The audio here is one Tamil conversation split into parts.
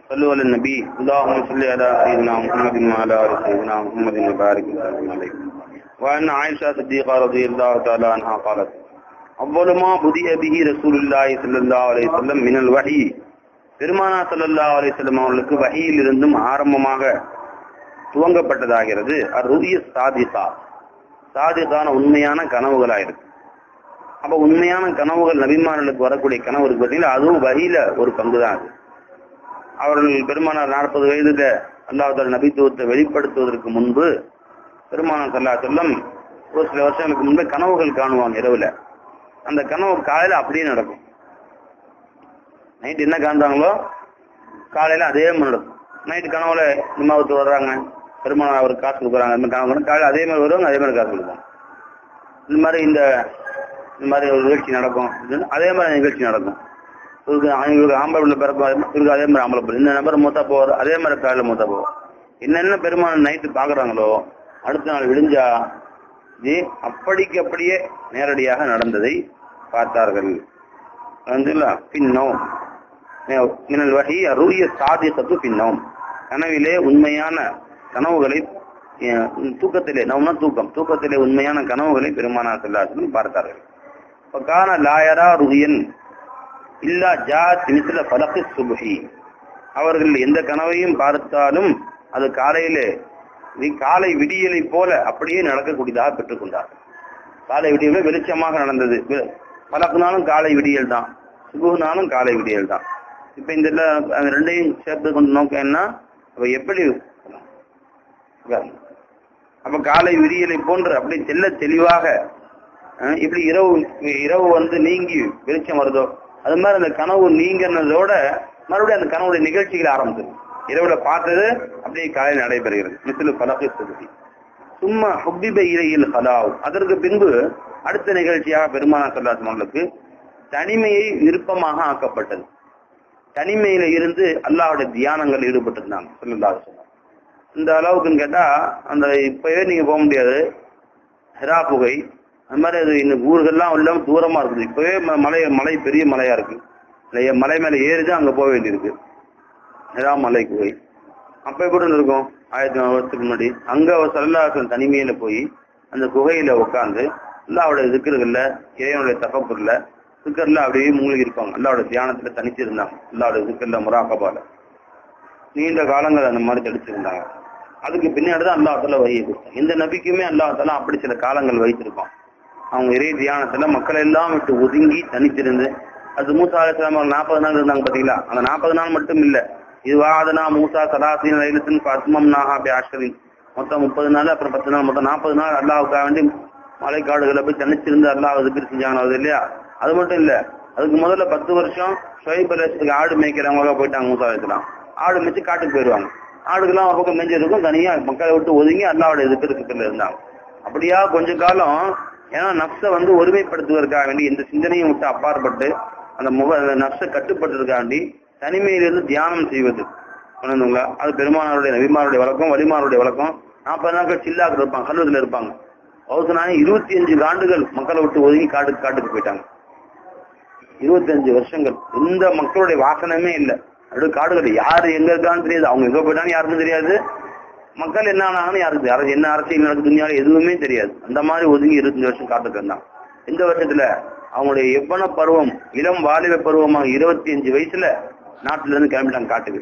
صلوا على النبي اللهم صل على سيدنا محمد وعلى ال سيدنا محمد وبارك وسلم عليه وعن عائشة صديقة رضي الله تعالى عنها قالت أول ما بدأ به رسول الله صلى الله عليه وسلم من الوحي பெருமானா ஸல்லல்லாஹு அலைஹி வஸல்லம் அவர்களுக்கு வஹீயில் இருந்தும் ஆரம்பமாக துவங்கப்பட்டதாகிறது அருதிய சாதிகா சாதிகான உண்மையான கனவுகளாயிருக்கு அப்ப உண்மையான கனவுகள் நபிமார்களுக்கு வரக்கூடிய கனவு இருக்கு பார்த்தீங்களா அதுவும் வகையில ஒரு பங்கு தான் அது அவர்கள் பெருமானார் நாற்பது வயதுல அல்லாஹால நபித்துவத்தை வெளிப்படுத்துவதற்கு முன்பு பெருமானார் சல்லா செல்லம் ஒரு சில வருஷங்களுக்கு முன்பே கனவுகள் காணுவாங்க இரவுல அந்த கனவு காலையில அப்படியே நடக்கும் நைட் என்ன காண்றாங்களோ காலையில அதே மாதிரி நடக்கும் நைட்டு கனவுல நிமாவத்து வர்றாங்க பெருமானார் அவருக்கு காசு கொடுக்குறாங்க அந்த மாதிரி கனவு காணும். காலையில அதே மாதிரி வருவாங்க அதே மாதிரி காசு கொடுப்பாங்க இந்த மாதிரி இந்த இந்த மாதிரி ஒரு நிகழ்ச்சி நடக்கும் இதுன்னு அதே மாதிரி நிகழ்ச்சி நடக்கும் இவருக்கு இவருக்கு ஆம்பளை பிள்ளை பிறக்கும் இவருக்கு அதே மாதிரி ஆம்பளை பிள்ளை இந்த நபர் மூத்தா போவார் அதே மாதிரி காலையில் மூத்தா போவார் என்னென்ன பெருமாள் நைட்டு பார்க்குறாங்களோ அடுத்த நாள் விடிஞ்சா இது அப்படிக்கு அப்படியே நேரடியாக நடந்ததை பார்த்தார்கள் வந்துங்களா பின்னோம் மினல் வகை அருய சாதியத்து பின்னோம் கனவிலே உண்மையான கனவுகளை அஹ், தூக்கத்திலே நவுனா தூக்கம் தூக்கத்திலே உண்மையான கனவுகளை பெருமானார் செல்லாசன் பார்த்தார்கள் பக்கான லாயரா ருகியன் இல்லா ஜாத் மிஸ்ல பலக்கு சுபஹி அவர்கள் எந்த கனவையும் பார்த்தாலும் அது காலையிலே இது காலை விடியலை போல அப்படியே நடக்கக்கூடியதாக பெற்றுக்கொண்டார் காலை விடியலே வெளிச்சமாக நடந்தது வெ- பலக்குனாலும் காலை விடியல் தான் சுபுனாலும் காலை விடியல் தான் இப்ப இந்த இதுல அந்த ரெண்டையும் சேர்த்து கொண்டு நோக்கம் என்ன அப்ப எப்படி அப்ப காலை விடியலை போன்று அப்படி தெல்ல தெளிவாக அஹ், இப்படி இரவு இரவு வந்து நீங்கி வெளிச்சம் வருதோ அது மாதிரி அந்த கனவு நீங்கினதோட மறுபடியும் அந்த கனவுடைய நிகழ்ச்சிகள் ஆரம்பிச்சது இரவுல பார்த்தது அப்படியே காலையில் நடைபெறுகிறது மிசிலு பலகை தொகுதி சும்மா ஹுப்பிப இலையில் ஹலாவ் அதற்கு பின்பு அடுத்த நிகழ்ச்சியாக பெருமானா சொல்லாசமர்களுக்கு தனிமையை விருப்பமாக ஆக்கப்பட்டது தனிமையில இருந்து அல்லாஹ்வுடைய தியானங்கள் ஈடுபட்டிருந்தாங்க சொல்லலாக சொன்னாங்க இந்த அளவுக்குன்னு கேட்டா அந்த இப்பவே நீங்க போக முடியாது ஹெரா புகை அந்த மாதிரி அது இந்த ஊர்கள்லாம் இல்லாம தூரமா இருக்குது இப்பவே ம- மலை மலை பெரிய மலையா இருக்கு இல்லையா, மலை மேல ஏறிதான் அங்க போக வேண்டியிருக்கு ஹெரா மலை குகை அப்ப எப்படி இருக்கும் ஆயிரத்தி நாலு வருஷத்துக்கு முன்னாடி அங்க அவர் சல்லாசன் தனிமையில போய் அந்த குகையில உட்கார்ந்து அல்லாவுடைய திக்கர்கள்ல இறைவனுடைய தகப்பூர்ல திக்கர்ல அப்படியே மூழ்கி இருப்பாங்க அல்லாவோட தியானத்துல தனிச்சிருந்தாங்க அல்லாவுடைய திக்கர்ல முராக்கபால நீண்ட காலங்கள் அந்த மாதிரி தடிச்சிருந்தாங்க அதுக்கு பின்னாடி தான் அல்லாஹால வழியை கொடுத்தாங்க இந்த நபிக்குமே அல்லாஹால அப்படி சில காலங்கள் வைத்திருப்பான் அவங்க இறை தியானத்துல மக்கள் எல்லாம் விட்டு ஒதுங்கி தனித்திருந்து அது மூசா அலிஸ்லாம் நாற்பது நாள் இருந்தாங்க பாத்தீங்களா அந்த நாற்பது நாள் மட்டும் இல்ல இது வாதனா மூசா சலாசின் லைலத்தின் பத்மம் நாகா பி ஆஷ்கரின் மொத்தம் முப்பது நாள் அப்புறம் பத்து நாள் மொத்தம் நாற்பது நாள் அல்லாவுக்காக வேண்டி மலைக்காடுகளை போய் தனிச்சிருந்து அல்லாஹ் திக்ர் செஞ்சாங்க அது இல்லையா அது மட்டும் இல்ல அதுக்கு முதல்ல பத்து வருஷம் ஷொயப் அலேசத்துக்கு ஆடு மேய்க்கிறவங்க போயிட்டாங்க மூசா அலிஸ்லாம் ஆடு மேய்ச்சி காட்டுக்கு போயிடுவாங்க ஆடுக்கெல்லாம் ஒரு பக்கம் மேய்ஞ்சிருக்கும் தனியா மக்களை விட்டு ஒதுங்கி அல்லாவோட இதுக்கு இருந்தாங்க அப்படியா கொஞ்ச காலம் ஏன்னா நப்சை வந்து ஒருமைப்படுத்துவதற்காக வேண்டி இந்த சிந்தனையும் விட்டு அப்பாற்பட்டு அந்த முக அந்த நப்சை கட்டுப்பட்டதுக்காக வேண்டி தனிமையிலிருந்து தியானம் செய்வது உணர்ந்துங்களா அது பெருமானாருடைய நபிமாருடைய வழக்கம் வலிமாருடைய வழக்கம் நாற்பது நாட்கள் சில்லாக்கு இருப்பாங்க கல்லூரில் இருப்பாங்க அவசனாக இருபத்தி அஞ்சு ஆண்டுகள் மக்களை விட்டு ஒதுங்கி காட்டுக்கு காட்டுக்கு போயிட்டாங்க இருபத்தஞ்சு வருஷங்கள் எந்த மக்களுடைய வாசனமே இல்லை அப்படியே காடுகள் யாரு எங்க இருக்கான்னு தெரியாது அவங்க எங்க போயிட்டான்னு யாருக்கும் தெரியாது மக்கள் என்ன ஆனாங்கன்னு யாருக்கு யாரும் என்ன அரசியல் நடக்குது துணியால எதுவுமே தெரியாது அந்த மாதிரி ஒதுங்கி இருபத்தஞ்சு வருஷம் காத்துட்டு இருந்தாங்க இந்த வருஷத்துல அவங்களுடைய எவ்வன பருவம் இளம் வாலிப பருவமாக இருபத்தி அஞ்சு வயசுல நாட்டுல இருந்து கிளம்பிட்டாங்க காட்டுக்கு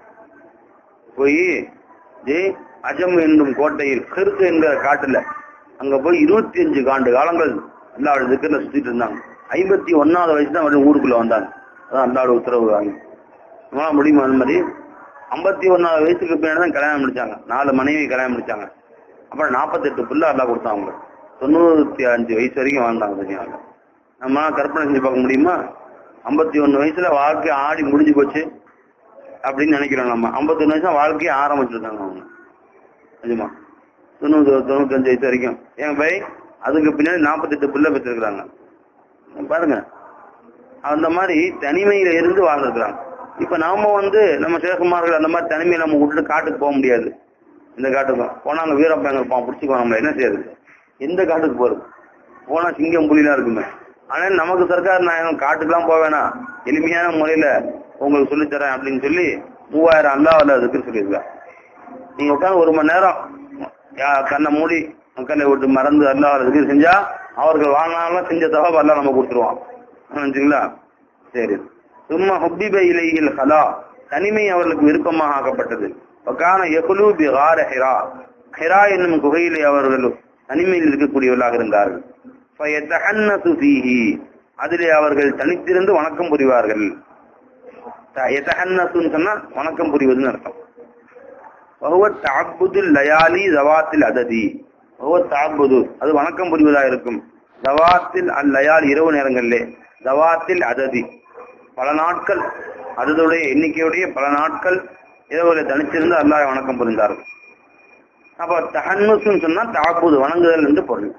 போய் ஜே அஜம் என்னும் கோட்டையில் கிறுக்கு என்கிற காட்டுல அங்க போய் இருபத்தி அஞ்சு ஆண்டு காலங்கள் அல்லாவோட திக்கர்ல சுத்திட்டு இருந்தாங்க ஐம்பத்தி ஒன்னாவது வயசு தான் மறுபடியும் ஊருக்குள்ள வந்தாங்க அதான் அல்லாவோட உத்தரவு வாங்கி நம்மளால முடியுமா அந்த மாதிரி ஐம்பத்தி ஒன்னாவது வயசுக்கு பின்னாடி தான் கல்யாணம் முடிச்சாங்க நாலு மனைவி கல்யாணம் முடிச்சாங்க அப்புறம் நாற்பத்தெட்டு புள்ள அல்லா கொடுத்தாங்க தொண்ணூத்தி அஞ்சு வயசு வரைக்கும் வாழ்ந்தாங்க தெரியாங்க நம்ம கற்பனை செஞ்சு பார்க்க முடியுமா ஐம்பத்தி ஒண்ணு வயசுல வாழ்க்கை ஆடி முடிஞ்சு போச்சு அப்படின்னு நினைக்கிறோம் நம்ம ஐம்பத்தொன்னு வயசு வாழ்க்கையை ஆரம்பிச்சிருக்காங்க அவங்க நிஜமா தொண்ணூறு தொண்ணூத்தஞ்சு வயசு வரைக்கும் ஏன் பை அதுக்கு பின்னாடி நாற்பத்தெட்டு பிள்ளை பெற்றிருக்கிறாங்க பாருங்க அந்த மாதிரி தனிமையில இருந்து வாழ்ந்துருக்கிறாங்க இப்ப நாம வந்து நம்ம சேகுமார்கள் அந்த மாதிரி தனிமையை நம்ம விட்டுட்டு காட்டுக்கு போக முடியாது இந்த காட்டுக்கும் போனா அங்க வீரப்பங்க இருப்பான் பிடிச்சிக்குவோம் நம்மள என்ன செய்யறது எந்த காட்டுக்கு போறது போனா சிங்கம் புலிலாம் இருக்குமே ஆனா நமக்கு சர்க்கார் நான் காட்டுக்கெல்லாம் போக வேணாம் எளிமையான முறையில உங்களுக்கு சொல்லித்தரேன் அப்படின்னு சொல்லி மூவாயிரம் அல்லாஹ் அதுக்கு சொல்லியிருக்காங்க நீங்க உட்காந்து ஒரு மணி நேரம் யா- கண்ணை மூடி கண்ணை விட்டு மறந்து அல்லாஹ் இதுக்கு செஞ்சா அவர்கள் வாழ்நாளெல்லாம் செஞ்ச தகவல் எல்லாம் நம்ம கொடுத்துருவான் நினைச்சுங்களா சரி சும்மா ஹுப்பிப இலையில் ஹலா தனிமை அவர்களுக்கு விருப்பமாக ஆக்கப்பட்டது வக்கான யகுலு பி கார ஹிரா ஹிரா என்னும் குகையிலே அவர்கள் தனிமையில் இருக்கக்கூடியவர்களாக இருந்தார்கள் ஃபயத்தஹன்னசு ஃபீஹி அதிலே அவர்கள் தனித்திருந்து வணக்கம் புரிவார்கள் த- யதஹன்னசுன்னு சொன்னா வணக்கம் புரிவதுன்னு அர்த்தம் வஹுவ தஅப்புதுல் லயாலி ஜவாத்தில் அததி வஹுவ தஅப்புது அது வணக்கம் புரிவதா இருக்கும் ஜவாத்தில் அல் லயால் இரவு நேரங்களிலே ஜவாத்தில் அததி பல நாட்கள் அதனுடைய எண்ணிக்கையுடைய பல நாட்கள் இரவுல தனிச்சிருந்து அல்லாஹ் வணக்கம் புரிந்தார்கள் அப்ப தஹன்னுசுன்னு சொன்னா தாக்குது வணங்குதல் என்று பொருள்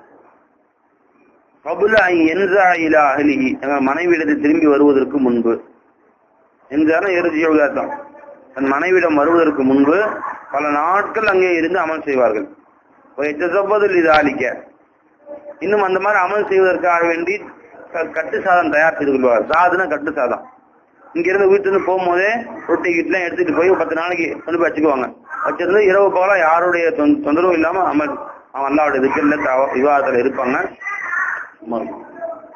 கபுல என்றா இலா அகலிஹி எங்கள் மனைவியிடத்தை திரும்பி வருவதற்கு முன்பு என்றாலும் இறுதி யோகார்த்தம் தன் மனைவியிடம் வருவதற்கு முன்பு பல நாட்கள் அங்கே இருந்து அமல் செய்வார்கள் எத்தப்பதில் இது ஆளிக்க இன்னும் அந்த மாதிரி அமல் செய்வதற்காக வேண்டி க- கட்டு சாதம் தயார் செய்து கொள்வார் சாதுனா கட்டு சாதம் இங்க இருந்து வீட்டுல இருந்து போகும்போதே ரொட்டி கிட்டலாம் எடுத்துட்டு போய் ஒரு பத்து நாளைக்கு கொண்டு போய் வச்சுக்குவாங்க வச்சிருந்து இரவு போல யாருடைய தொந்- தொந்தரவும் இல்லாம அமல் அவன் அல்லாவுடைய திக்கல்ல விவாதத்துல இருப்பாங்க சும்மா இருக்கும்.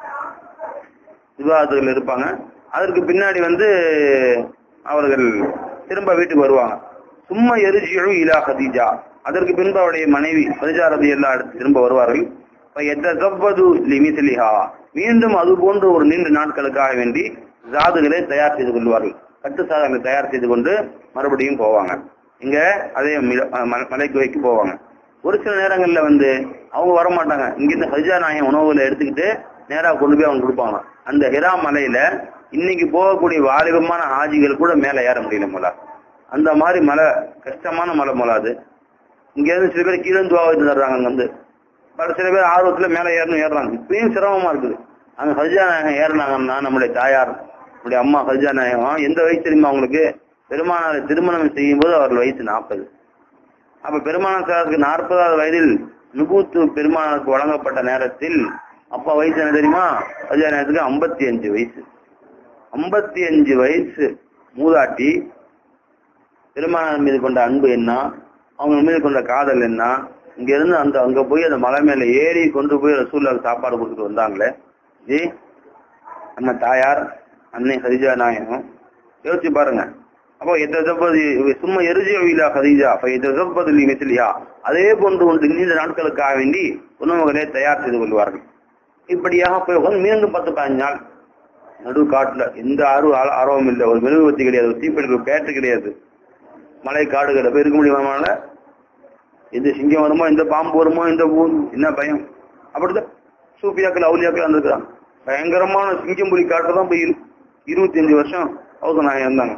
விவாதத்துல இருப்பாங்க அதற்கு பின்னாடி வந்து அவர்கள் திரும்ப வீட்டுக்கு வருவாங்க சும்மா எரிஜியழு இலா ஹதீஜா அதற்கு பின்பு அவருடைய மனைவி ஹதீஜா ரதி எல்லா இடத்து திரும்ப வருவார்கள் எத்தப்பது லிமிசிலிஹா மீண்டும் அது போன்ற ஒரு நீண்ட நாட்களுக்காக வேண்டி ஜாதுகளை தயார் செய்து கொள்வார்கள் கட்டு சாதங்களை தயார் செய்து கொண்டு மறுபடியும் போவாங்க இங்க அதே மில- ம- மலைக்குகைக்கு போவாங்க ஒரு சில நேரங்கள்ல வந்து அவங்க வர மாட்டாங்க இங்கிருந்து ஹஜா நாயன் உணவுகளை எடுத்துக்கிட்டு நேரா கொண்டு போய் அவங்க கொடுப்பாங்க அந்த ஹிரா மலையில இன்னைக்கு போகக்கூடிய வாலிபமான ஆஜிகள் கூட மேல ஏற முடியல போல அந்த மாதிரி மலை கஷ்டமான மலை போல அது இங்க இருந்து சில பேர் கீழே துவா வச்சு தர்றாங்க அங்க வந்து பல சில பேர் ஆர்வத்துல மேல ஏறணும் ஏறுறாங்க இப்பயும் சிரமமா இருக்குது அங்க ஹஜா நாயகம் ஏறினாங்கன்னா நம்முடைய தாயார் நம்முடைய அம்மா ஹஜா நாயகம் எந்த வயசு தெரியுமா அவங்களுக்கு பெருமானாரை திருமணம் செய்யும் போது அவர்கள் வயசு நாற்பது அப்ப பெருமானார் சாருக்கு நாற்பதாவது வயதில் நுபூத்து பெருமானாருக்கு வழங்கப்பட்ட நேரத்தில் அப்பா வயசு என்ன தெரியுமா ஹஜா நாயகத்துக்கு ஐம்பத்தி அஞ்சு வயசு ஐம்பத்தி அஞ்சு வயசு மூதாட்டி பெருமானார் மீது கொண்ட அன்பு என்ன அவங்க மீது கொண்ட காதல் என்ன இங்க இருந்து அந்த அங்க போய் அந்த மலை மேல ஏறி கொண்டு போய் ரசூல்லாவுக்கு சாப்பாடு கொடுத்துட்டு வந்தாங்களே ஜி நம்ம தாயார் அன்னை ஹரிஜா நாயகம் யோசிச்சு பாருங்க அப்போ எத்தப்பது சும்மா எரிஜியா ஹரிஜா அப்ப எத்தப்பது மெசிலியா அதே போன்று ஒன்று நீண்ட நாட்களுக்காக வேண்டி உணவுகளை தயார் செய்து கொள்வார்கள் இப்படியாக போய் உட்கார்ந்து மீண்டும் பத்து பதினஞ்சு நாள் நடு காட்டுல எந்த ஆர்வ ஆர்வம் இல்லை ஒரு மெழுகுவத்தி கிடையாது ஒரு தீப்பெடுக்க பேட்டு கிடையாது மலை காடுகளை போய் இருக்க முடியுமானால எந்த சிங்கம் வருமோ எந்த பாம்பு வருமோ எந்த ஊ- என்ன பயம் அப்படிதான் சூப்பியாக்கள் அவுலியாக்கள் வந்திருக்கிறாங்க பயங்கரமான சிங்கம் புலி காட்டுல தான் போய் இரு இருபத்தி அஞ்சு வருஷம் அவங்க நான் இருந்தாங்க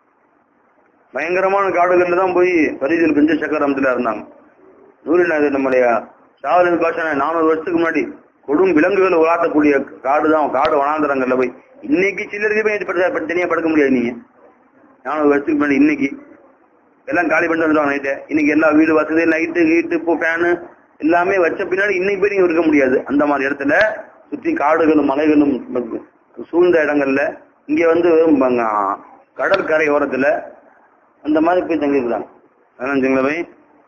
பயங்கரமான காடுகள்ல தான் போய் பரிதில் பெஞ்ச சக்கரத்துல இருந்தாங்க நூறில் நம்முடைய ஷாவலின் பாஷா நானூறு வருஷத்துக்கு முன்னாடி கொடும் விலங்குகள் உலாட்டக்கூடிய காடு தான் காடு வனாந்தரங்கள்ல போய் இன்னைக்கு சில்லறைக்கு போய் படுத்த- படுத்த- தனியா படுக்க முடியாது நீங்க நானூறு வருஷத்துக்கு முன்னாடி இன்னைக்கு எல்லாம் காலி பண்ணிட்டு வந்துடுவாங்க நைட்டு இன்னைக்கு எல்லா வீடு வசதி லைட்டு கீட்டு இப்போ ஃபேனு எல்லாமே வச்ச பின்னாடி இன்னைக்கு போய் நீங்க இருக்க முடியாது அந்த மாதிரி இடத்துல சுற்றி காடுகளும் மலைகளும் சூழ்ந்த இடங்கள்ல இங்க வந்து வெறும் பங்க- கடற்கரை ஓரத்துல அந்த மாதிரி போய் தங்கிருக்கிறாங்க நினைச்சுங்களா போய்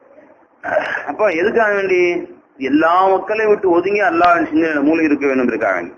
அப்ப எதுக்காக வேண்டி எல்லா மக்களையும் விட்டு ஒதுங்கி அல்லாஹ் சிந்தனை மூலிகை இருக்க வேண்டும் இருக்காக வேண்டி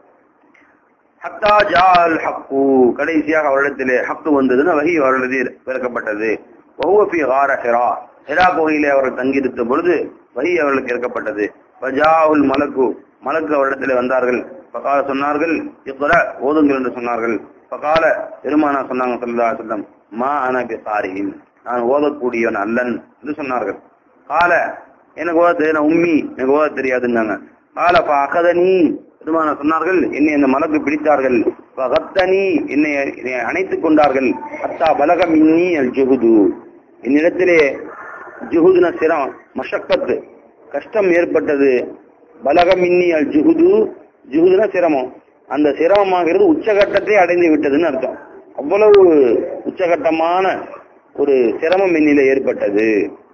ஹத்தா ஜால் ஹக்கு கடைசியாக அவரிடத்திலே ஹக்கு வந்ததுன்னு வகி அவரிடத்தில் இறக்கப்பட்டது ஒவ்வொரு ஹார ஹெரா ஹெரா கோயிலே அவர்கள் தங்கியிருந்த பொழுது வகி அவர்களுக்கு இறக்கப்பட்டது பஜாவுல் மலக்கு மலக்கு அவரிடத்திலே வந்தார்கள் பகால சொன்னார்கள் இக்குற ஓதுங்கள் என்று சொன்னார்கள் பகால பெருமானா சொன்னாங்க சொல்லா சொல்லம் மா அனபி சாரியின் நான் ஓதக்கூடியவன் அல்லன் என்று சொன்னார்கள் கால எனக்கு ஓத தெரியும் உம்மி எனக்கு ஓத தெரியாதுன்னாங்க கால அகதனி பெருமான சொன்னார்கள் என்னை அந்த மலக்கு பிடித்தார்கள் பகத்தனி என்னை என்னை அணைத்துக் கொண்டார்கள் அத்தா பலகம் இன்னி அல் ஜுகுது என்னிடத்திலே ஜுகுதுன சிரம் மஷக்கத்து கஷ்டம் ஏற்பட்டது பலகம் இன்னி அல் ஜுகுது ஜுகுதுன சிரமம் அந்த சிரமமாகிறது உச்சகட்டத்தை அடைந்து விட்டதுன்னு அர்த்தம் அவ்வளவு உச்சகட்டமான ஒரு சிரமம் என்னில ஏற்பட்டது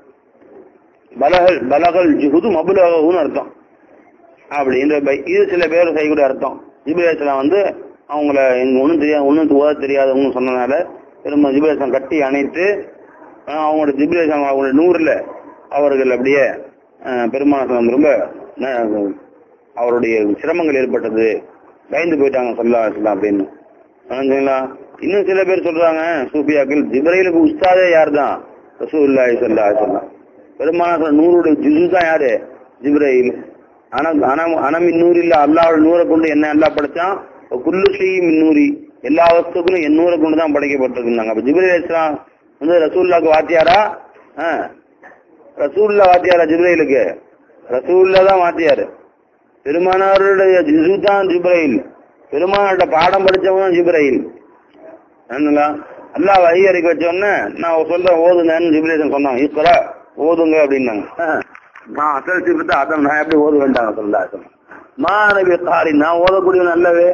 பலகல் பலகல் ஜுகுது மபுலகுன்னு அர்த்தம் அப்படின்ற பை- இது சில பேர் செய்யக்கூடிய அர்த்தம் ஜிபிரேஸ்லாம் வந்து அவங்கள எங்க ஒண்ணும் தெரியாது ஒண்ணும் ஓத தெரியாதவங்க சொன்னனால பெருமா ஜிபிரேசன் கட்டி அணைத்து அஹ் அவங்களோட ஜிபிரேசன் அவங்களோட நூறுல அவர்கள் அப்படியே அஹ் பெருமானார் ரொம்ப அஹ், அவருடைய சிரமங்கள் ஏற்பட்டது பயந்து போயிட்டாங்க சொல்லா சொல்லலாம் அப்படின்னு புரிஞ்சுங்களா இன்னும் சில பேர் சொல்றாங்க சூஃபியாக்கள் ஜிப்ரைலுக்கு உஸ்தாதே யார் தான் ரசூல்லாய் சொல்லா சொல்லலாம் பெருமானார் நூறுடைய ஜிசு தான் யாரு ஜிப்ரைல் ஆனா அனம் அனமின் நூறு இல்ல அல்லாவோட நூறை கொண்டு என்ன எல்லாம் படைச்சான் குல்லு செய்யும் நூறி எல்லா வஸ்துக்களும் என் நூறை கொண்டு தான் படைக்கப்பட்டிருந்தாங்க அப்ப ஜிப்ரைல் இஸ்லாம் வந்து ரசூல்லாக்கு வாத்தியாரா ஆ ரசூல்லா வாத்தியாரா ஜிப்ரைலுக்கு ரசூல்லா தான் வாத்தியாரு பெருமானாருடைய ஜிசு தான் ஜிப்ரைல் பெருமானார்ட்ட பாடம் படிச்சவன் தான் ஜிப்ரைல் என்னங்களா அல்லாஹ் வழி அறிக்கை வச்ச உடனே நான் சொல்றேன் ஓதுங்கன்னு ஜிப்ரேசன் சொன்னாங்க ஈஸ்வரா ஓதுங்க அப்படின்னாங்க ஆஹ். நான் அசல் சிப்பத்தை அதான் நான் எப்படி ஓத வேண்டாங்க சொல்லா மா நபி காரி நான் ஓதக்கூடியவன் அல்லவே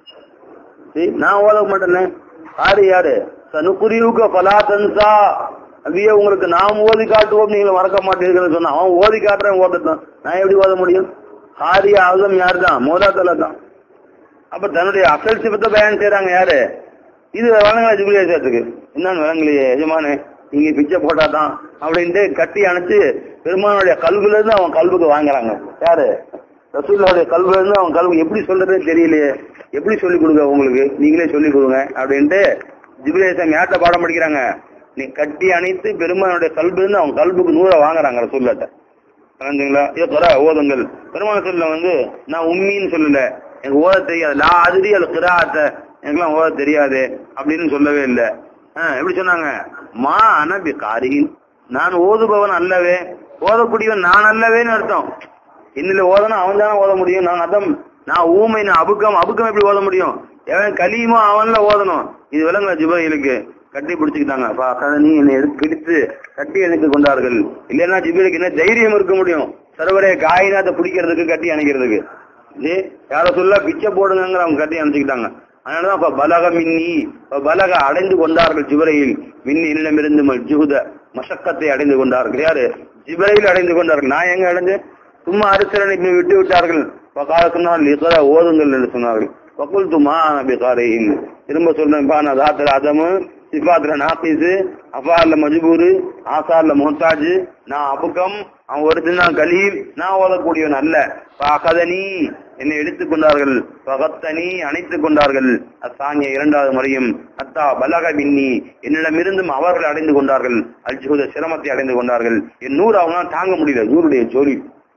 சரி, நான் ஓத மாட்டேனே காரி யாரு சனுக்குரிவுக்க பலாத்தன்சா அப்படியே உங்களுக்கு நாம் ஓதி காட்டுவோம் நீங்க மறக்க மாட்டீங்கன்னு சொன்னா அவன் ஓதி காட்டுறேன் ஓதட்டும் நான் எப்படி ஓத முடியும் காரிய ஆகம் யார் தான் மோதாத்தல தான் அப்ப தன்னுடைய அசல் சிபத்தை பயன் செய்யறாங்க யாரு இது வழங்கல ஜிபிலேசத்துக்கு என்னன்னு வழங்கலையே எஜமானே நீங்க பிச்சை போட்டாதான் அப்படின்ட்டு கட்டி அணைச்சு பெருமானுடைய கல்வில இருந்து அவன் கல்வுக்கு வாங்குறாங்க யாரு ரசூல்லாவுடைய கல்வில இருந்து அவன் கல்வி எப்படி சொல்றதுன்னு தெரியலையே எப்படி சொல்லி கொடுங்க உங்களுக்கு நீங்களே சொல்லி கொடுங்க அப்படின்ட்டு ஜிபிலேசம் யார்கிட்ட பாடம் படிக்கிறாங்க நீ கட்டி அணைத்து பெருமானுடைய கல்வில இருந்து அவன் கல்வுக்கு நூறை வாங்குறாங்க ரசூல்லாட்ட புரிஞ்சுங்களா ஏ குரா ஓதுங்கள் பெருமான சொல்ல வந்து நான் உண்மைன்னு சொல்லல எனக்கு ஓத தெரியாது லா அதிரி அது கிராத்த எனக்குலாம் ஓத தெரியாது அப்படின்னு சொல்லவே இல்லை எப்படி சொன்னாங்க மா அனபி காரின் நான் ஓதுபவன் அல்லவே ஓதக்கூடியவன் நான் அல்லவேன்னு அர்த்தம் இன்னில ஓதனா அவன் தானே ஓத முடியும் நான் அதம் நான் ஊமை நான் அபுக்கம் அபுக்கம் எப்படி ஓத முடியும் எவன் கலியுமோ அவன்ல ஓதணும் இது விலங்குல ஜிபைலுக்கு கட்டி பிடிச்சுக்கிட்டாங்க அப்பா நீ என்னை எடுத்து பிடித்து கட்டி அணைத்து கொண்டார்கள் இல்லைன்னா ஜிபைலுக்கு என்ன தைரியம் இருக்க முடியும் சர்வரே காயினாத்தை பிடிக்கிறதுக்கு கட்டி அணைக்கிறதுக்கு ஜி யார சொல்ல பிச்சை போடுங்கிற அவங்க கட்டி அணைச்சுக்கிட்டாங்க அதனாலதான் இப்ப பலக மின்னி இப்ப பலக அடைந்து கொண்டார்கள் ஜிபரையில் மின்னி என்னிடமிருந்து ஜுகுத மசக்கத்தை அடைந்து கொண்டார்கள் யாரு ஜிபரையில் அடைந்து கொண்டார்கள் நான் எங்க அடைஞ்சேன் சும்மா அரிசரனை விட்டு விட்டார்கள் பக்கால சொன்னால் லிகர ஓதுங்கள் என்று சொன்னார்கள் பக்குல் துமா நபிகாரையில் திரும்ப சொல்றேன் பா நான் தாத்திர அதமு சிபாத்ர நாபீஸு அஃபார்ல மஜ்பூரு ஆசார்ல முஹத்தாஜ் நான் அபுக்கம் அவன் ஒருத்தன் தான் கலீல் நான் ஓதக்கூடியவன் அல்ல பகதனி என்னை எடுத்துக் கொண்டார்கள் பகத்தனி அணைத்துக் கொண்டார்கள் அசாங்கிய இரண்டாவது முறையும் அத்தா பலக மின்னி என்னிடமிருந்தும் அவர்கள் அடைந்து கொண்டார்கள் அல்ஜூத சிரமத்தை அடைந்து கொண்டார்கள் என் நூறு அவங்களால தாங்க முடியல நூறுடைய ஜோலி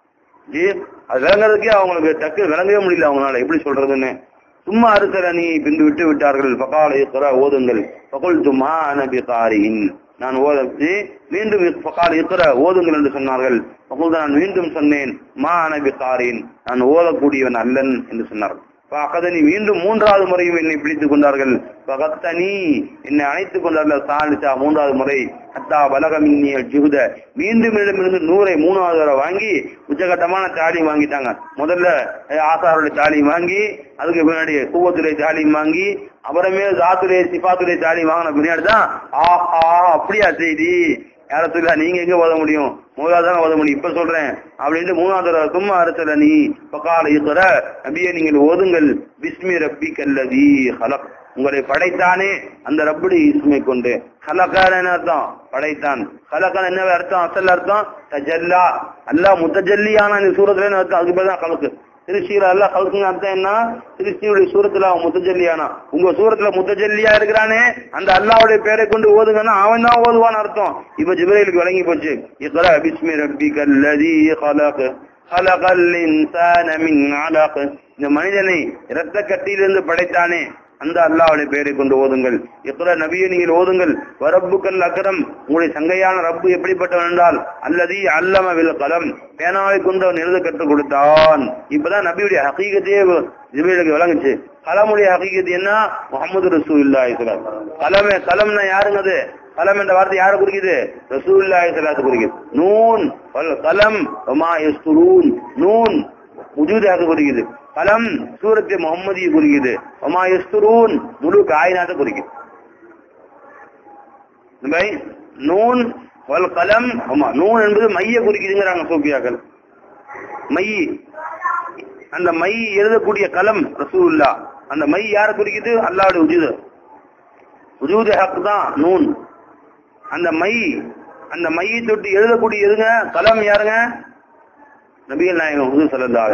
ஜி அது விளங்குறதுக்கே அவங்களுக்கு டக்கு விளங்கவே முடியல அவங்களால எப்படி சொல்றதுன்னு சும்மா அறுத்தர நீ பிந்து விட்டு விட்டார்கள் பகால இக்குற ஓதுங்கள் பகுல் துமா நபி காரின் நான் ஓதச்சு மீண்டும் பகால் இக்குற ஓதுங்கள் என்று சொன்னார்கள் பகுல் நான் மீண்டும் சொன்னேன் மா நபி காரின் நான் ஓதக்கூடியவன் அல்லன் என்று சொன்னார்கள் அகதனி மீண்டும் மூன்றாவது முறையும் என்னை பிடித்துக் கொண்டார்கள் பகத்தனி என்னை அணைத்துக் கொண்டார்கள் சாலிசா மூன்றாவது முறை அத்தா பலகமின்னிய ஜுகுத மீண்டும் இடமிருந்து நூறை மூணாவது தடவை வாங்கி உச்சகட்டமான தாலி வாங்கிட்டாங்க முதல்ல ஆசாருடைய தாலி வாங்கி அதுக்கு பின்னாடி கூவத்துடைய தாலி வாங்கி அப்புறமே ஜாத்துடைய சிபாத்துடைய தாலி வாங்கின பின்னாடி தான் ஆஹா அப்படியா செய்தி யார சொல்லா நீங்க எங்க ஓத முடியும் மூணாவது தான் ஓத முடியும் இப்ப சொல்றேன் அப்படின்ட்டு மூணாவது தடவை சும்மா அரசல நீ பக்கால இருக்கிற நபியை நீங்கள் ஓதுங்கள் பிஸ்மி ரப்பி கல்லதி ஹலக் உங்களை படைத்தானே அந்த ரப்புடி இஸ்மை கொண்டு ஹலக்கான என்ன அர்த்தம் படைத்தான் ஹலக்கான என்ன அர்த்தம் அசல் அர்த்தம் தஜல்லா அல்லாஹ் முத்தஜல்லியான இந்த சூரத்துல அர்த்தம் அதுக்கு பேர் தான் கலக்கு திருச்சியில அல்ல கலக்குங்க அர்த்தம் என்ன திருச்சியுடைய சூரத்துல அவன் முத்தஜல்லியானா உங்க சூரத்துல முத்தஜல்லியா இருக்கிறானே அந்த அல்லாவுடைய பேரை கொண்டு ஓதுங்கன்னா அவன் தான் ஓதுவான்னு அர்த்தம் இப்ப ஜிப்ரைலுக்கு விளங்கி போச்சு இக்ரா பிஸ்மி ரப்பிகல் லதி خلق خلق الانسان من علق இந்த மனிதனை இரத்த கட்டியிலிருந்து படைத்தானே அந்த அல்லாவுடைய பெயரை கொண்டு ஓதுங்கள் எத்தனை நபியை நீங்கள் ஓதுங்கள் வரப்புக்கல் அக்கரம் உங்களுடைய சங்கையான ரப்பு எப்படிப்பட்டவன் என்றால் அல்லதி அல்லம வில் கலம் பேனாவை கொண்டு அவன் எழுத கற்றுக் கொடுத்தான் இப்பதான் நபியுடைய ஹகீகத்தையே ஜிபேலுக்கு விளங்குச்சு கலமுடைய ஹகீகத்து என்ன முகமது ரசூ இல்லா இஸ்லாம் கலமே கலம்னா யாருங்க அது கலம் என்ற வார்த்தை யாரை குறிக்குது ரசூல்லாஹி ஸல்லல்லாஹு குறிக்குது நூன் வல் கலம் வமா யஸ்துரூன் நூன் முஜூதாக குறிக்குது கலம் சூரத்தை முகம்மதியை குறிக்குது ஒமா யஸ்துரூன் முழு காயினாத்தை குறிக்குது பை நூன் வல் கலம் ஆமா நூன் என்பது மைய குறிக்குதுங்கிறாங்க சோபியாக்கள் மை அந்த மை எழுதக்கூடிய கலம் ரசூல்லா அந்த மை யாரை குறிக்குது அல்லாவுடைய உஜுது உஜூது ஹக் தான் நூன் அந்த மை அந்த மையை தொட்டு எழுதக்கூடிய எதுங்க கலம் யாருங்க நபிகள் நாயகம் உது சல்லா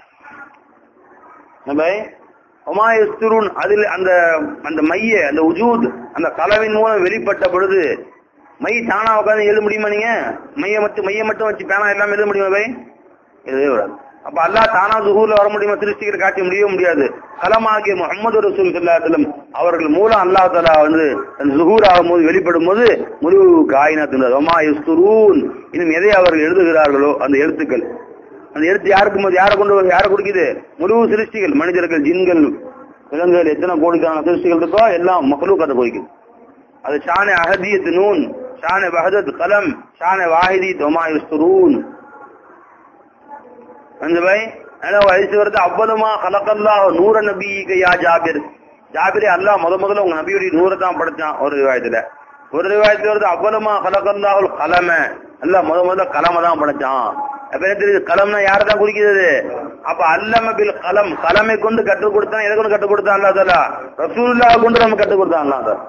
நபை ஒமாயஸ்துருன் அதில் அந்த அந்த மைய அந்த உஜூத் அந்த கலவின் மூலம் வெளிப்பட்ட பொழுது மை தானா உட்காந்து எழுத முடியுமா நீங்க மைய மட்டும் மைய மட்டும் வச்சு பேனா எல்லாம் எழுத முடியுமா பை எழுதவே விடாது அப்ப அல்லாஹ் தானா zuhurல வர முடியுமா திருஷ்டிகர் காட்ட முடியவே முடியாது கலமாகிய முகமது ரசூல் சல்லாத்திலும் அவர்கள் மூலம் அல்லாஹ் தலா வந்து ஜுஹூர் ஆகும்போது வெளிப்படும் போது முழு காயினத்து ஒமா யுஸ்துரூன் இன்னும் எதை அவர்கள் எழுதுகிறார்களோ அந்த எழுத்துக்கள் அந்த எழுத்து யாருக்கு மு- யாரை கொண்டு வந்து- யாரை கொடுக்குது முழு சிருஷ்டிகள் மனிதர்கள் ஜின்கள் விலங்குகள் எத்தனை கோடிக்கான சிருஷ்டிகள் இருக்கோ எல்லாம் மகளுக்கு அதை குறிக்குது அது ஷான அஹதியத் நூன் ஷான வஹதத் கலம் ஷான வாஹிதி ஒமா யுஸ்துரூன் அந்த பை ஏன்னா வயசு வருது அவ்வளவுமா கலக்கல்லாஹ் நூற நபிக்கு யா ஜாபிர் ஜாபிரே அல்லாஹ் முத முதல்ல உங்க நபியுடைய நூறை தான் படைச்சான் ஒரு ரிவாயத்துல ஒரு ரிவாயத்துல வருது அவ்வளவுமா கலக்கல்லாஹுல் கலம அல்லாஹ் முத முதல்ல கலம தான் படைச்சான் அப்ப என்ன தெரியுது கலம்னா யாரை தான் குறிக்கிறது அப்ப அல்லம பில் கலம் கலமை கொண்டு கற்றுக் கொடுத்தான் எதை கொண்டு கற்றுக் கொடுத்தான் அல்லா தாலா ரசூலுல்லாஹ் கொண்டு நம்ம கற்றுக் கொடுத்தான் அல்லா தாலா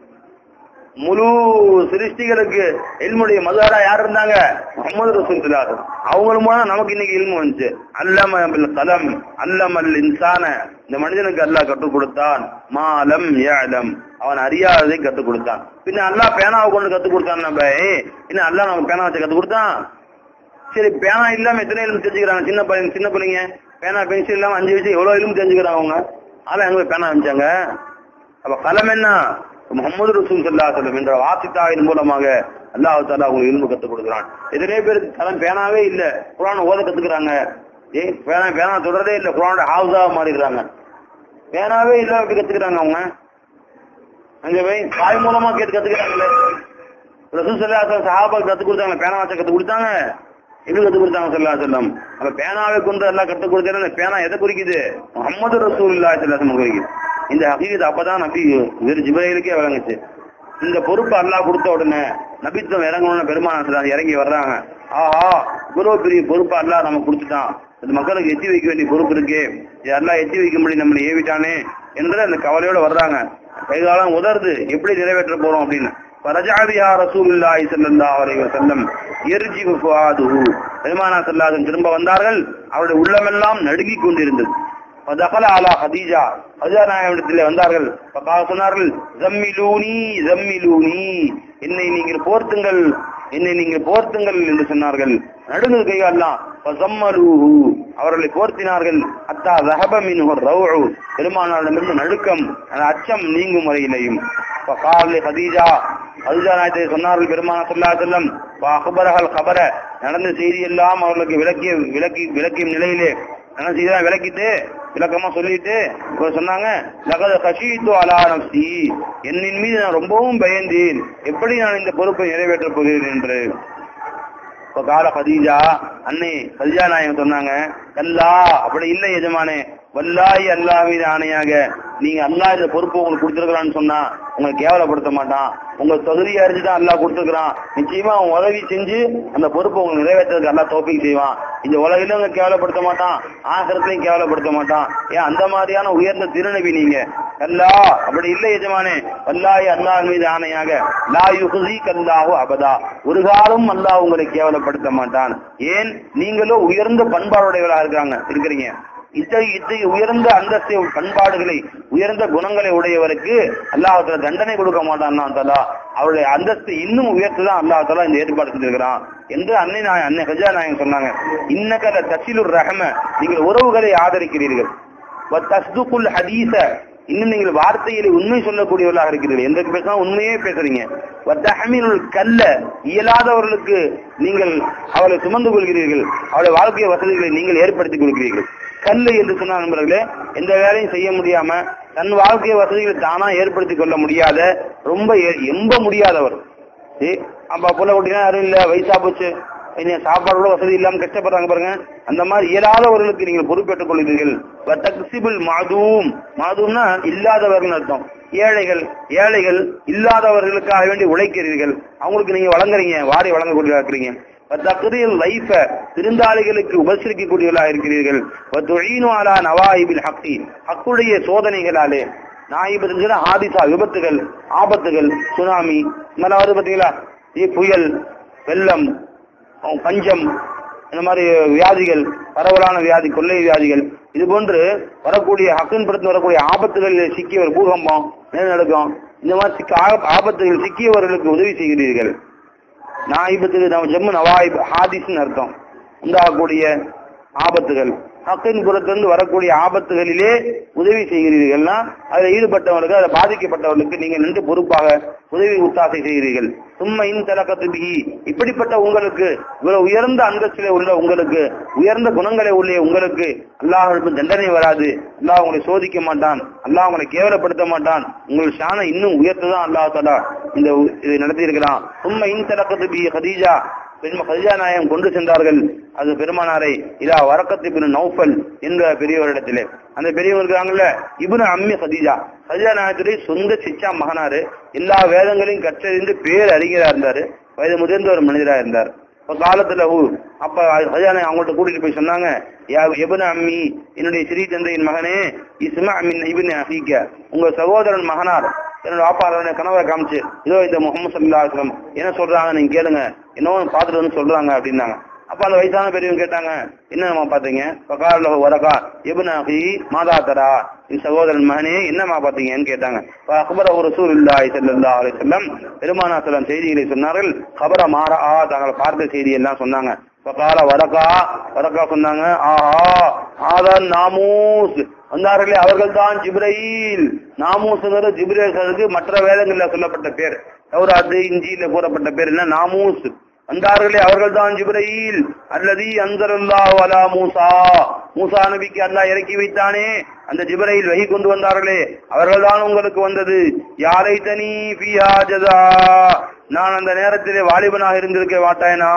முழு சிருஷ்டிகளுக்கு இல்முடைய மதுவாரா யார் இருந்தாங்க முகமது ரசூல் சலாத் அவங்க மூலம் நமக்கு இன்னைக்கு இல்மு வந்துச்சு அல்லம பில் கலம் அல்லமல் இன்சான இந்த மனிதனுக்கு அல்லாஹ் கற்றுக் கொடுத்தான் மாலம் ஏலம் அவன் அறியாததை கற்றுக் கொடுத்தான் பின்ன அல்லாஹ் பேனாவை கொண்டு கற்றுக் கொடுத்தான் நம்ம இன்னும் அல்லாஹ் நமக்கு பேனா வச்சு கற்றுக் கொடுத்தான் சரி பேனா இல்லாம எத்தனை எலும்பு தெரிஞ்சுக்கிறாங்க சின்ன பையன் சின்ன பிள்ளைங்க பேனா பென்சில் இல்லாம அஞ்சு வயசு எவ்வளவு எலும்பு தெரிஞ்சுக்கிறாங்க அவங்க அதெல்லாம் எங்க போய் பேனா அனுப்பிச்சாங்க அப்ப கலம் என்ன முகமது ரசூல் சல்லா சொல்லம் என்ற வாசித்தாவின் மூலமாக அல்லாஹ் தாலா உங்களுக்கு இல்மு கத்துக் கொடுக்குறான் எத்தனை பேருக்கு கலம் பேனாவே இல்ல குரான் ஓத கத்துக்கிறாங்க ஏ பேனா பேனா தொடரதே இல்ல குரானோட ஹவுஸாக மாறிடுறாங்க பேனாவே இல்ல அப்படி கத்துக்கிறாங்க அவங்க அங்க போய் தாய் மூலமா கேட்டு கத்துக்கிறாங்களே ரசூல் சல்லா சஹாபா கத்துக் கொடுத்தாங்க பேனா வாச கத்துக் கொடுத்தாங்க எப்படி கத்துக் கொடுத்தாங்க சல்லா செல்லம் அப்ப பேனாவை கொண்டு எல்லாம் கத்துக் கொடுத்தா அந்த பேனா எதை குறிக்குது முகமது ரசூல் இல்லா செல்லம் குறிக்குது இந்த ஹகீகத் அப்பதான் நபி வெறு ஜிப்ரைலுக்கே விளங்குச்சு இந்த பொறுப்பு அல்லாஹ் கொடுத்த உடனே நபித்துவம் இறங்கணும்னு பெருமான இறங்கி வர்றாங்க ஆஹா இவ்வளவு பெரிய பொறுப்பு அல்லாஹ் நமக்கு கொடுத்துட்டான் இந்த மக்களுக்கு எத்தி வைக்க வேண்டிய பொறுப்பு இருக்கு இது எல்லாம் எத்தி வைக்கும்படி நம்மளை ஏவிட்டானே என்று அந்த கவலையோட வர்றாங்க கைகாலம் உதருது எப்படி நிறைவேற்ற போறோம் அப்படின்னு பரஜாதியா ரசூலுல்லாஹி ஸல்லல்லாஹு அலைஹி வஸல்லம் யர்ஜிபு ஃபுஆதுஹு பெருமானா ஸல்லல்லாஹு திரும்ப வந்தார்கள் அவருடைய உள்ளமெல்லாம் நடுங்கிக் கொண்டிருந்தது فدخل على خديجة خديجة நாயகத்திலே வந்தார்கள் فقال சொன்னார்கள் ஜம்மிலூனி ஜம்மிலூனி என்னை நீங்கள் போர்த்துங்கள் என்னை நீங்கள் போர்த்துங்கள் என்று சொன்னார்கள் நடுங்கு கையெல்லாம் ஃபஸம்மலூஹு அவர்களை போர்த்தினார்கள் அத்தா ذهب منه الروع பெருமானாரிடமிருந்து நடுக்கம் அந்த அச்சம் நீங்கும் வரையிலையும் فقال لخديجة அதுஜா நாயத்தை சொன்னார்கள் பெருமான சொல்லா செல்லம் அகபரகல் கபர நடந்த செய்தி எல்லாம் அவர்களுக்கு விளக்கிய விளக்கி விளக்கிய நிலையிலே என்ன செய்தான் விளக்கிட்டு விளக்கமா சொல்லிட்டு இப்ப சொன்னாங்க லகத கஷீத்து அலா நப்சி என்னின் மீது நான் ரொம்பவும் பயந்தேன் எப்படி நான் இந்த பொறுப்பை நிறைவேற்றப் போகிறேன் என்று இப்ப கால கதீஜா அன்னை கதீஜா நாயகம் சொன்னாங்க அல்லா அப்படி இல்லை எஜமானே வல்லாய் அல்லாஹ் மீது ஆணையாக நீங்க அல்லாஹ் இந்த பொறுப்பு உங்களுக்கு கொடுத்துருக்கான்னு சொன்னா உங்களை கேவலப்படுத்த மாட்டான் உங்க தகுதியை அறிஞ்சு தான் அல்லாஹ் கொடுத்துருக்கான் நிச்சயமா அவன் உதவி செஞ்சு அந்த பொறுப்பை உங்களுக்கு நிறைவேற்றுறதுக்கு அல்லாஹ் தோப்பிக்கு செய்வான் இந்த உலகிலும் உங்க கேவலப்படுத்த மாட்டான் ஆசிரத்திலையும் கேவலப்படுத்த மாட்டான் ஏன் அந்த மாதிரியான உயர்ந்த திருநபி நீங்க அல்லா அப்படி இல்லை எஜமானே வல்லாய் அல்லாஹ் மீது ஆணையாக லா யுகுசி கல்லாஹு அபதா ஒரு காலம் அல்லாஹ் உங்களை கேவலப்படுத்த மாட்டான் ஏன் நீங்களும் உயர்ந்த பண்பாடுடையவர்களாக இருக்காங்க இருக்கிறீங்க இத்தகைய இத்தகைய உயர்ந்த அந்தஸ்தை பண்பாடுகளை உயர்ந்த குணங்களை உடையவருக்கு அல்லாஹால தண்டனை கொடுக்க மாட்டான் தலா அவருடைய அந்தஸ்து இன்னும் உயர்த்துதான் அல்லாஹால இந்த ஏற்பாடு செஞ்சிருக்கிறான் என்று அன்னை நாய அன்னை ஹஜா நாயகம் சொன்னாங்க இன்னக்கல தசிலுர் ரஹம நீங்கள் உறவுகளை ஆதரிக்கிறீர்கள் தஸ்துக்குல் ஹதீச இன்னும் நீங்கள் வார்த்தையிலே உண்மை சொல்லக்கூடியவர்களாக இருக்கிறீர்கள் எந்த பேசினா உண்மையே பேசுறீங்க வத்தஹமீனுல் கல்ல இயலாதவர்களுக்கு நீங்கள் அவளை சுமந்து கொள்கிறீர்கள் அவளுடைய வாழ்க்கை வசதிகளை நீங்கள் ஏற்படுத்தி கொடுக்கிறீர்கள் கல்லு என்று சொன்ன நண்பர்களே எந்த வேலையும் செய்ய முடியாம தன் வாழ்க்கை வசதிகளை தானா ஏற்படுத்தி கொள்ள முடியாத ரொம்ப எ- எம்ப முடியாதவர் ஏ, அப்ப புள்ள குட்டினா யாரும் இல்ல வயசா போச்சு இனி சாப்பாடு கூட வசதி இல்லாம கஷ்டப்படுறாங்க பாருங்க அந்த மாதிரி இயலாதவர்களுக்கு நீங்கள் பொறுப்பேற்றுக் கொள்கிறீர்கள் தக்சிபுல் மாதூம் மாதூம்னா இல்லாதவர்கள் அர்த்தம் ஏழைகள் ஏழைகள் இல்லாதவர்களுக்காக வேண்டி உழைக்கிறீர்கள் அவங்களுக்கு நீங்க வழங்குறீங்க வாரி வழங்கக்கூடியவா இருக்கிறீங்க தக்ரீல் லைஃப விருந்தாளிகளுக்கு உபசரிக்கக்கூடியவர்களாக இருக்கிறீர்கள் தொழினு அலா நவாயிபில் ஹக்தி ஹக்குடைய சோதனைகளாலே நாயிபத்துங்கிற ஆதிசா விபத்துகள் ஆபத்துகள் சுனாமி இந்த மாதிரி வருது பாத்தீங்களா இது புயல் வெள்ளம் அஹ் பஞ்சம் இந்த மாதிரி வியாதிகள் பரவலான வியாதி கொள்ளை வியாதிகள் இது போன்று வரக்கூடிய ஹக்கன் படத்தில் வரக்கூடிய ஆபத்துகளில் சிக்கியவர் பூகம்பம் நிலநடுக்கம் இந்த மாதிரி சிக்க ஆப- ஆபத்துகள் சிக்கியவர்களுக்கு உதவி செய்கிறீர்கள் நாயிபத்துக்கு நம்ம ஜம்மு நவாயிப் ஹாதிஸ்னு அர்த்தம் உண்டாகக்கூடிய ஆபத்துகள் ஹக்கின் புறத்திலிருந்து வரக்கூடிய ஆபத்துகளிலே உதவி செய்கிறீர்கள்னா அதில் ஈடுபட்டவர்களுக்கு அதில் பாதிக்கப்பட்டவர்களுக்கு நீங்கள் நின்று பொறுப்பாக உதவி உத்தாசை செய்கிறீர்கள் சும்மா இன் தலக்கத்து பிகி இப்படிப்பட்ட உங்களுக்கு இவ்வளவு உயர்ந்த அந்தஸ்திலே உள்ள உங்களுக்கு உயர்ந்த குணங்களை உள்ள உங்களுக்கு அல்லாஹ்விற்கு தண்டனை வராது அல்லாஹ் உங்களை சோதிக்க மாட்டான் அல்லாஹ் உங்களை கேவலப்படுத்த மாட்டான் உங்கள் ஷானை இன்னும் உயர்த்துதான் அல்லாஹ் தலா இந்த உ- இதை நடத்தி இருக்கிறான் சும்மா இன் தலக்கத்து பிகி ஹதீஜா பெரும கதிஜா நாயகம் கொண்டு சென்றார்கள் அது பெருமானாரை இதா வரக்கத்து பின் நௌஃபல் என்ற பெரியவரிடத்திலே அந்த பெரியவர் இருக்காங்கல்ல இப்னு அம்மி கதீஜா கதிஜா நாயகத்துடைய சொந்த சிச்சா மகனாரு எல்லா வேதங்களையும் கற்றறிந்து பேர் அறிஞரா இருந்தாரு வயது முதிர்ந்த ஒரு மனிதரா இருந்தார் இப்ப காலத்துல ஹூ அப்ப கதிஜா நாயகம் அவங்கள்ட்ட கூட்டிட்டு போய் சொன்னாங்க யா எபுன அம்மி என்னுடைய சிறி தந்தையின் மகனே இஸ்மா அம்மின் இபின் அஹீக்க உங்க சகோதரன் மகனார் என்னோட வாப்பாளருடைய கணவரை காமிச்சு இதோ இந்த முகமது சல்லா அலுவலம் என்ன சொல்றாங்க நீங்க கேளுங்க என்னவோ பார்த்துட்டு வந்து சொல்றாங்க அப்படின்னாங்க அப்ப அந்த வயசான பெரியவங்க கேட்டாங்க என்னம்மா பாத்தீங்க பகார்ல வரகா எபுன அஹி மாதா தரா என் சகோதரன் மகனே என்னம்மா பாத்தீங்கன்னு கேட்டாங்க அக்பர ஒரு சூர் இல்லாய் செல்லா அலை செல்லம் பெருமானா செல்லம் செய்திகளை சொன்னார்கள் கபர மாறா தாங்கள் பார்த்த செய்தி எல்லாம் சொன்னாங்க பகால வரகா வரகா சொன்னாங்க ஆஹா ஆதான் நாமூஸ் வந்தார்களே அவர்கள் தான் ஜிப்ரையில் நாமூஸ்ங்கிற ஜிப்ரேலுக்கு மற்ற வேதங்கள்ல சொல்லப்பட்ட பேர் தௌராத்து இஞ்சியில கூறப்பட்ட பேர் என்ன நாமூஸ் வந்தார்களே அவர்கள் தான் ஜிப்ரையில் அல்லது அன்சரல்லாஹு அலா மூசா மூசா நபிக்கு அல்லாஹ் இறக்கி வைத்தானே அந்த ஜிப்ரையில் வகி கொண்டு வந்தார்களே அவர்கள் தான் உங்களுக்கு வந்தது யாரை தனி பியா ஜதா நான் அந்த நேரத்திலே வாலிபனாக இருந்திருக்க மாட்டேனா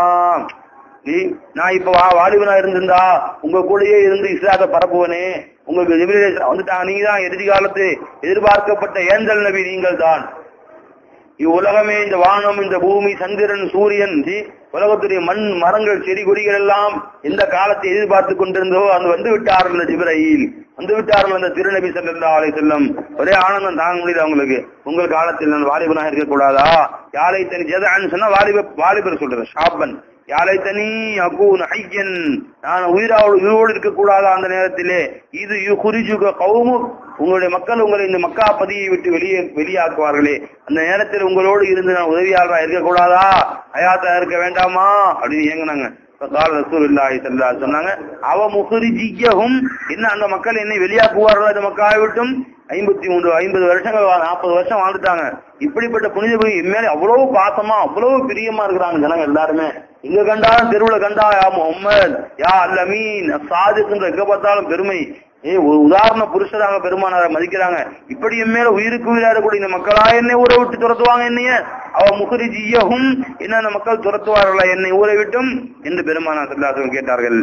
நீ நான் இப்ப வா வாலிபனா இருந்திருந்தா உங்க கூடயே இருந்து இஸ்லாத்தை பரப்புவனே உங்களுக்கு ஜிப்ரீல் வந்துட்டாங்க நீங்க தான் எதிர்காலத்து எதிர்பார்க்கப்பட்ட ஏஞ்சல் நபி நீங்கள் தான் இவ்வுலகமே இந்த வானம் இந்த பூமி சந்திரன் சூரியன் சி, உலகத்துடைய மண் மரங்கள் செடி கொடிகள் எல்லாம் எந்த காலத்தை எதிர்பார்த்து கொண்டிருந்தோ அது வந்து விட்டார்கள் இந்த ஜிப்ரீல் வந்து விட்டார்கள் அந்த திருநபி ஸல்லல்லாஹு அலைஹி வஸல்லம் ஒரே ஆனந்தம் தாங்க முடியல அவங்களுக்கு உங்கள் காலத்தில் நான் வாலிபனாக இருக்க கூடாதா யாரை தனி ஜெதான்னு சொன்னா வாலிப வாலிபர் சொல்றேன் ஷாபன் யாரை தனி அகூன் ஐயன் நான் உயிரோடு உயிரோடு இருக்க கூடாதா அந்த நேரத்திலே இது யுகுரிஜுக கவுமு உங்களுடைய மக்கள் உங்களை இந்த மக்கா பதியை விட்டு வெளியே வெளியாக்குவார்களே அந்த நேரத்தில் உங்களோடு இருந்து நான் உதவியாளராக இருக்கக்கூடாதா அயாத்தா இருக்க வேண்டாமா அப்படின்னு ஏங்குனாங்க இப்ப கால ரசூலுல்லாஹி ஸல்லல்லாஹு அலைஹி சொன்னாங்க அவ முஹரிஜியஹும் என்ன அந்த மக்கள் என்னை வெளியாக்குவார்களா இந்த மக்காவை விட்டும் ஐம்பத்தி மூன்று ஐம்பது வருஷங்கள் நாற்பது வருஷம் வாழ்ந்துட்டாங்க இப்படிப்பட்ட புனித பூமி என் மேல அவ்வளவு பாசமா அவ்வளவு பிரியமா இருக்கிறாங்க ஜனங்க எல்லாருமே இங்க கண்டாலும் தெருவுல கண்டா யா முகம்மது யா அல்லமீன் சாதிக்குன்ற எங்க பார்த்தாலும் பெருமை ஏ ஒரு உதாரண புருஷராக பெருமானார மதிக்கிறாங்க இப்படி என் மேல உயிருக்கு உயிரா இருக்கக்கூடிய இந்த மக்களா என்னை ஊரை விட்டு துரத்துவாங்க என்னைய அவ முகரிஜியகும் என்ன அந்த மக்கள் துரத்துவார்களா என்னை ஊரை விட்டும் என்று பெருமானார் செல்லாசர்கள் கேட்டார்கள்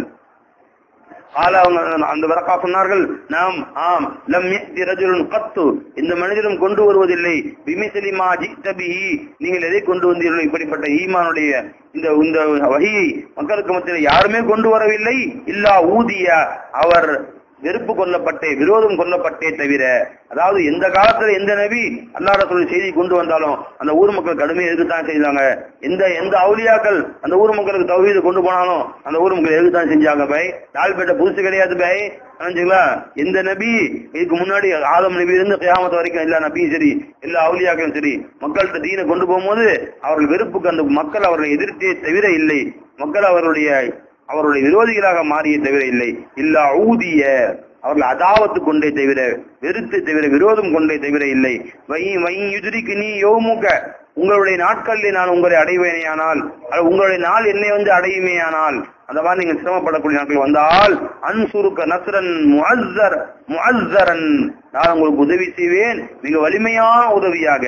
ஆல அவங்க அந்த வரக்கா சொன்னார்கள் நாம் ஆம் லம் யஅதி ரஜுலுன் கத்து இந்த மனிதரும் கொண்டு வருவதில்லை பிமிஸ்லி மா ஜித்த பிஹி நீங்கள் எதை கொண்டு வந்தீர்களோ இப்படிப்பட்ட ஈமானுடைய இந்த இந்த வகையை மக்களுக்கு மத்தியில் யாருமே கொண்டு வரவில்லை இல்லா ஊதிய அவர் வெறுப்பு கொல்லப்பட்டே விரோதம் கொல்லப்பட்டே தவிர அதாவது எந்த காலத்துல எந்த நபி அல்லாஹ் ரசூல் செய்தி கொண்டு வந்தாலும் அந்த ஊர் மக்கள் கடுமையை எதிர்த்தான் செய்தாங்க எந்த எந்த அவுலியாக்கள் அந்த ஊர் மக்களுக்கு தௌஹீது கொண்டு போனாலும் அந்த ஊர் மக்கள் எதிர்த்தான் செஞ்சாங்க பை நாள்பேட்டை புதுசு கிடையாது பை நினைச்சுங்களா எந்த நபி இதுக்கு முன்னாடி ஆதம் நபி இருந்து கியாமத்து வரைக்கும் எல்லா நபியும் சரி எல்லா அவுலியாக்களும் சரி மக்கள்கிட்ட தீனை கொண்டு போகும்போது அவர்கள் வெறுப்புக்கு அந்த மக்கள் அவர்களை எதிர்த்தே தவிர இல்லை மக்கள் அவர்களுடைய அவருடைய விரோதிகளாக மாறிய தவிர இல்லை இல்லா ஊதிய அவர்கள் அதாவத்து கொண்டே தவிர வெறுத்து தவிர விரோதம் கொண்டே தவிர இல்லை வை வை யுதிரிக்கு நீ யோமுக உங்களுடைய நாட்களில் நான் உங்களை அடைவேனேயானால் அல்லது உங்களுடைய நாள் என்னை வந்து அடையுமேயானால் அந்த மாதிரி நீங்க சிரமப்படக்கூடிய நாட்கள் வந்தால் அன்சுருக்க நஸ்ரன் முஅஸ்ஸர் முஅஸ்ஸரன் நான் உங்களுக்கு உதவி செய்வேன் மிக வலிமையான உதவியாக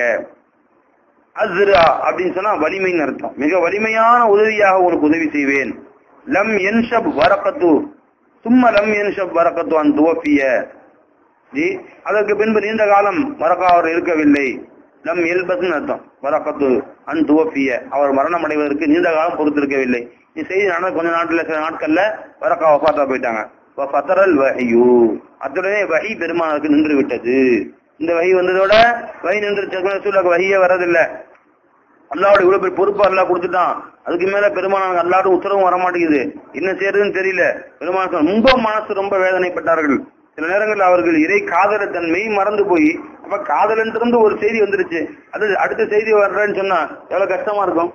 அஸ்ரா அப்படின்னு சொன்னா வலிமைன்னு அர்த்தம் மிக வலிமையான உதவியாக உங்களுக்கு உதவி செய்வேன் லம் என்ஷப் வரக்கத்து சும்மா லம் என்ஷப் வரக்கத்து அன் துவப்பிய ஜி அதற்கு பின்பு நீண்ட காலம் வரக்கா அவர் இருக்கவில்லை லம் எல்பஸ்ன்னு அர்த்தம் வரக்கத்து அன் துவப்பிய அவர் மரணம் அடைவதற்கு நீண்ட காலம் பொறுத்திருக்கவில்லை நீ செய்தி நடந்த கொஞ்ச நாட்டுல சில நாட்கள்ல வரக்கா வஃபாத்தா போயிட்டாங்க ஃபத்தரல் வஹியு அத்துடனே வஹி பெருமானுக்கு நின்று விட்டது இந்த வகை வந்ததோட வகை நின்று ரசூலுக்கு வகையே வரதில்லை அல்லாவோட இவ்வளவு பெரிய பொறுப்பு அல்லா கொடுத்துட்டான் அதுக்கு மேல பெருமானார் அல்லாட உத்தரவும் வர மாட்டேங்குது என்ன செய்யறதுன்னு தெரியல பெருமானார் ரொம்ப மனசு ரொம்ப வேதனைப்பட்டார்கள் சில நேரங்களில் அவர்கள் இறை காதல தன்மை மறந்து போய் அப்ப காதலன்றிருந்து ஒரு செய்தி வந்துருச்சு அது அடுத்த செய்தி வர்றேன்னு சொன்னா எவ்வளவு கஷ்டமா இருக்கும்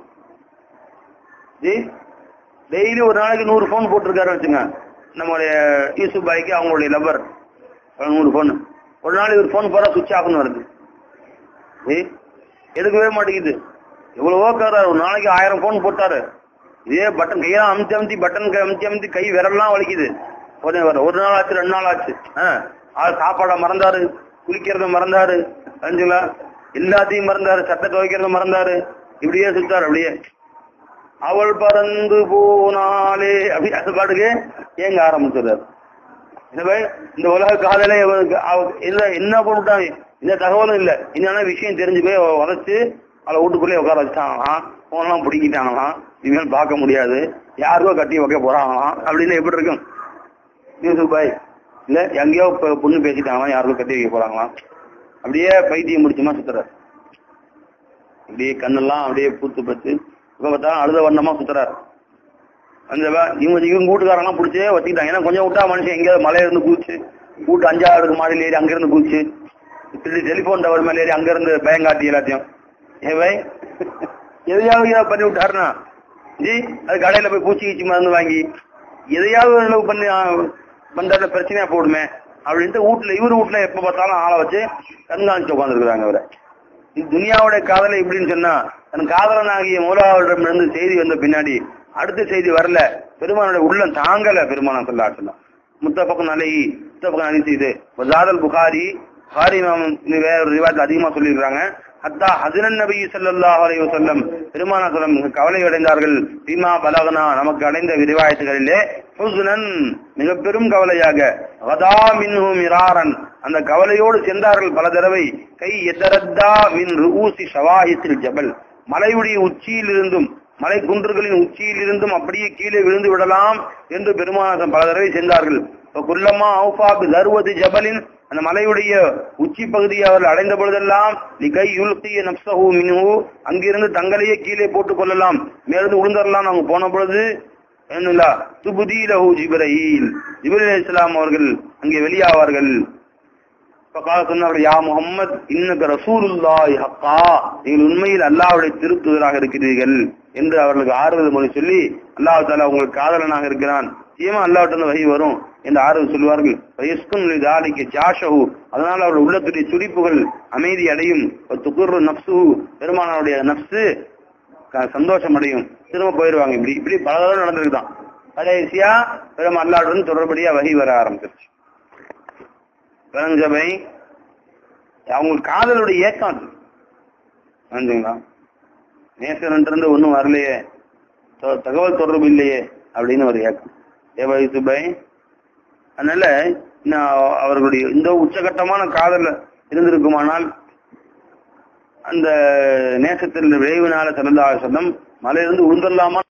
ஜி டெய்லி ஒரு நாளைக்கு நூறு போன் போட்டிருக்காரு வச்சுங்க நம்மளுடைய யூசுப் பாய்க்கு அவங்களுடைய லவர் நூறு போன் ஒரு நாளைக்கு ஒரு போன் போறா சுவிட்ச் ஆஃப்னு வருது ஜி எடுக்கவே மாட்டேங்குது எவ்வளவோ காராரு ஒரு நாளைக்கு ஆயிரம் போன் போட்டாரு இதே பட்டன் கையெல்லாம் அமுத்தி அமுத்தி பட்டன் அமுத்தி அமுத்தி கை விரல்லாம் வலிக்குது உடனே வர ஒரு நாள் ஆச்சு ரெண்டு நாள் ஆச்சு ஆள் சாப்பாட மறந்தாரு குளிக்கிறத மறந்தாரு தெரிஞ்சுங்களா எல்லாத்தையும் மறந்தாரு சட்டை துவைக்கிறத மறந்தாரு இப்படியே சுத்தாரு அப்படியே அவள் பறந்து போனாலே அப்படி அது பாட்டுக்கு ஏங்க ஆரம்பிச்சிடுறாரு இந்த உலக காதலே என்ன பண்ணிட்டாங்க இந்த தகவலும் இல்ல என்னன்னா விஷயம் தெரிஞ்சு போய் உரைச்சு அவளை வீட்டுக்குள்ளே உட்கார வச்சுட்டாங்களாம் போனெல்லாம் பிடிக்கிட்டாங்களாம் இனிமேல் பார்க்க முடியாது யாருக்கோ கட்டி வைக்க போறாங்களாம் அப்படின்னு எப்படி இருக்கும் யூசுப் பாய் இல்ல எங்கேயோ பொண்ணு பேசிட்டாங்களாம் யாருக்கோ கட்டி வைக்க போறாங்களாம் அப்படியே பைத்தியம் முடிச்சுமா சுத்துறாரு அப்படியே கண்ணெல்லாம் அப்படியே பூத்து பத்து இப்ப பார்த்தா அழுத வண்ணமா சுத்துறாரு அந்த இவங்க இவங்க வீட்டுக்காரெல்லாம் பிடிச்சே வச்சுக்கிட்டாங்க ஏன்னா கொஞ்சம் விட்டா மனுஷன் எங்கேயாவது மலையில இருந்து கூச்சு வீட்டு அஞ்சாவது மாடியில் ஏறி அங்கிருந்து கூச்சு திருடி டெலிபோன் டவர் மேல ஏறி அங்கிருந்து பயங்காட்டி எல்லாத்தையும் ஏவை எதையாவது பண்ணி விட்டாருன்னா ஜி அது கடையில போய் பூச்சி கீச்சி மருந்து வாங்கி எதையாவது பண்ணி பண்ற பிரச்சனையா போடுமே அப்படின்ட்டு வீட்டுல இவர் வீட்டுல எப்ப பார்த்தாலும் ஆளை வச்சு கண்காணிச்சு உட்காந்துருக்குறாங்க அவரை இது துனியாவுடைய காதலை எப்படின்னு சொன்னா தன் காதலனாகிய மூலாவரிடம் இருந்து செய்தி வந்த பின்னாடி அடுத்த செய்தி வரல பெருமானுடைய உள்ளம் தாங்கல பெருமானம் சொல்லா சொல்லலாம் முத்தபக்கம் அலை முத்தபக்கம் அலி செய்து ஜாதல் புகாரி புகாரி வேற ஒரு விவாதத்தில் அதிகமா சொல்லியிருக்காங்க ஹத்தா ஹசனன் நபி ஸல்லல்லாஹு அலைஹி வஸல்லம் பெருமானா சொல்லம் கவலை அடைந்தார்கள் பீமா பலகனா நமக்கு அடைந்த விரிவாயத்துகளிலே ஹுஸ்னன் மிக பெரும் கவலையாக வதா மின்ஹு மிராரன் அந்த கவலையோடு சென்றார்கள் பல தடவை கை எத்தரத்தா மின் ரூசி ஷவாஹித்தில் ஜபல் மலையுடைய உச்சியிலிருந்தும் மலை குன்றுகளின் உச்சியிலிருந்தும் அப்படியே கீழே விழுந்து விடலாம் என்று பெருமானாசம் பல தடவை சென்றார்கள் குல்லமா அவுஃபாபி தருவது ஜபலின் அந்த மலையுடைய உச்சி பகுதியை அவர்கள் அடைந்த பொழுதெல்லாம் நிகை யுல்கிய நப்சஹு மின்ஹு அங்கிருந்து தங்களையே கீழே போட்டுக் கொள்ளலாம் மேலிருந்து உளுந்தரலாம் அவங்க போன பொழுது என்னலா துபுதி லஹு ஜிப்ரஹீல் ஜிப்ரீல் இஸ்லாம் அவர்கள் அங்கே வெளியாவார்கள் சொன்னார்கள் யா முகம்மது இன்னக்கு ரசூலுல்லாஹி ஹக்கா நீங்கள் உண்மையில் அல்லாஹ்வுடைய திருத்துதராக இருக்கிறீர்கள் என்று அவர்களுக்கு ஆறுதல் மொழி சொல்லி அல்லாஹ் தாலா உங்களுக்கு காதலனாக இருக்கிறான் நிச்சயமா அல்லாஹ்ட்ட வகை வரும் என்று ஆறுதல் சொல்வார்கள் வயஸ்கும் தாலிக்கு ஜாஷஹு அதனால் அவருடைய உள்ளத்துடைய துடிப்புகள் அமைதி அடையும் துகுர் நப்சு பெருமானாருடைய நப்சு சந்தோஷம் அடையும் திரும்ப போயிருவாங்க இப்படி இப்படி பல தடவை நடந்திருக்குதான் கடைசியா பெரும் அல்லாவுடன் தொடர்படியா வகை வர ஆரம்பிச்சிருச்சு பெருஞ்சபை அவங்களுக்கு காதலுடைய ஏக்கம் புரிஞ்சுங்களா நேசன் இருந்து ஒன்றும் வரலையே தகவல் தொடர்பு இல்லையே அப்படின்னு ஒரு ஏக்கம் ஏபாய் சுபை அதனால அவர்களுடைய இந்த உச்சகட்டமான காதல் இருந்திருக்குமானால் அந்த நேசத்தின் விளைவினால சிறந்த சொந்தம் மலையிலிருந்து உளுந்தரலாமா